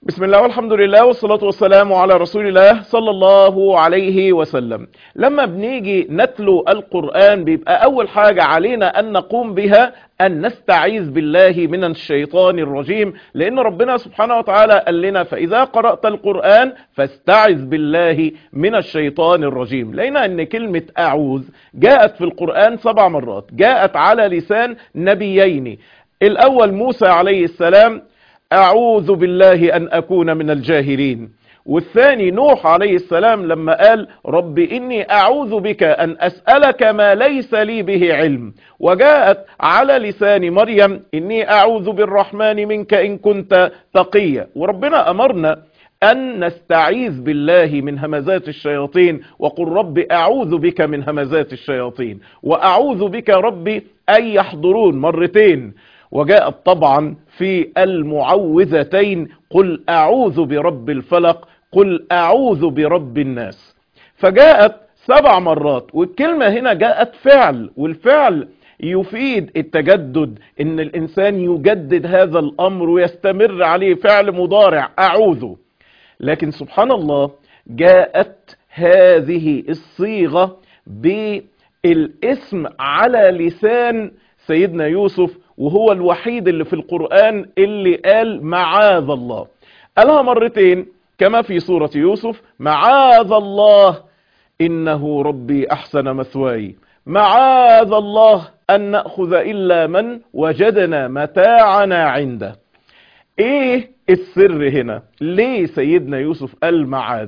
بسم الله والحمد لله والصلاة والسلام على رسول الله صلى الله عليه وسلم لما بنيجي نتلو القرآن بيبقى أول حاجة علينا أن نقوم بها أن نستعيذ بالله من الشيطان الرجيم لأن ربنا سبحانه وتعالى قال لنا فإذا قرأت القرآن فاستعذ بالله من الشيطان الرجيم لأن أن كلمة أعوذ جاءت في القرآن سبع مرات جاءت على لسان نبيين الأول موسى عليه السلام أعوذ بالله أن أكون من الجاهلين والثاني نوح عليه السلام لما قال رب إني أعوذ بك أن أسألك ما ليس لي به علم وجاءت على لسان مريم إني أعوذ بالرحمن منك إن كنت تقيا وربنا أمرنا أن نستعيذ بالله من همزات الشياطين وقل رب أعوذ بك من همزات الشياطين وأعوذ بك ربي أن يحضرون مرتين وجاءت طبعا في المعوذتين قل أعوذ برب الفلق قل أعوذ برب الناس فجاءت سبع مرات والكلمة هنا جاءت فعل والفعل يفيد التجدد ان الانسان يجدد هذا الامر ويستمر عليه فعل مضارع اعوذ لكن سبحان الله جاءت هذه الصيغة بالاسم على لسان سيدنا يوسف وهو الوحيد اللي في القرآن اللي قال معاذ الله قالها مرتين كما في سورة يوسف معاذ الله إنه ربي أحسن مثواي معاذ الله أن نأخذ إلا من وجدنا متاعنا عنده إيه السر هنا ليه سيدنا يوسف قال معاذ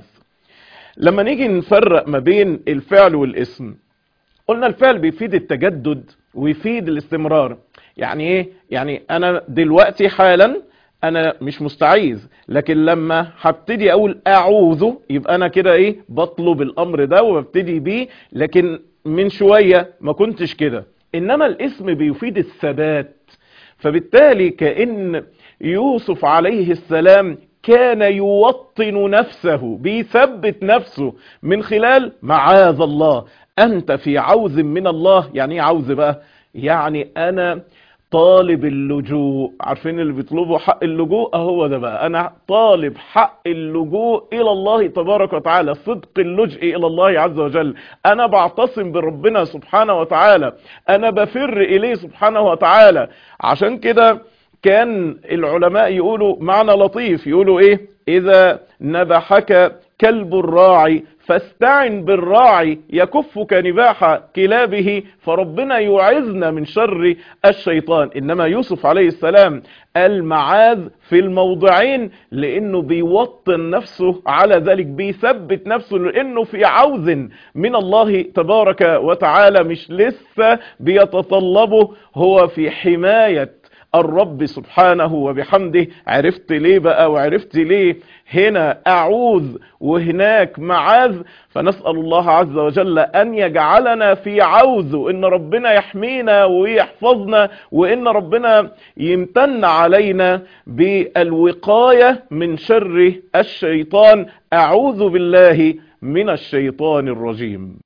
لما نيجي نفرق ما بين الفعل والاسم قلنا الفعل بيفيد التجدد ويفيد الاستمرار يعني ايه يعني انا دلوقتي حالا انا مش مستعيذ لكن لما هبتدي اقول اعوذ يبقى انا كده ايه بطلب الامر ده وببتدي بيه لكن من شوية ما كنتش كده انما الاسم بيفيد الثبات فبالتالي كأن يوسف عليه السلام كان يوطن نفسه بيثبت نفسه من خلال معاذ الله انت في عوذ من الله يعني ايه عوذ بقى يعني انا طالب اللجوء عارفين اللي بيطلبوا حق اللجوء اهو ده بقى انا طالب حق اللجوء الى الله تبارك وتعالى صدق اللجء الى الله عز وجل انا بعتصم بربنا سبحانه وتعالى انا بفر اليه سبحانه وتعالى عشان كده كان العلماء يقولوا معنى لطيف يقولوا ايه اذا نبحك كلب الراعي فاستعن بالراعي يكفك نباح كلابه فربنا يعزنا من شر الشيطان انما يوسف عليه السلام المعاذ في الموضعين لانه بيوطن نفسه على ذلك بيثبت نفسه لانه في عوذ من الله تبارك وتعالى مش لسه بيتطلبه هو في حماية الرب سبحانه وبحمده عرفت ليه بقى وعرفت ليه هنا أعوذ وهناك معاذ فنسأل الله عز وجل أن يجعلنا في عوذ وإن ربنا يحمينا ويحفظنا وإن ربنا يمتن علينا بالوقاية من شر الشيطان أعوذ بالله من الشيطان الرجيم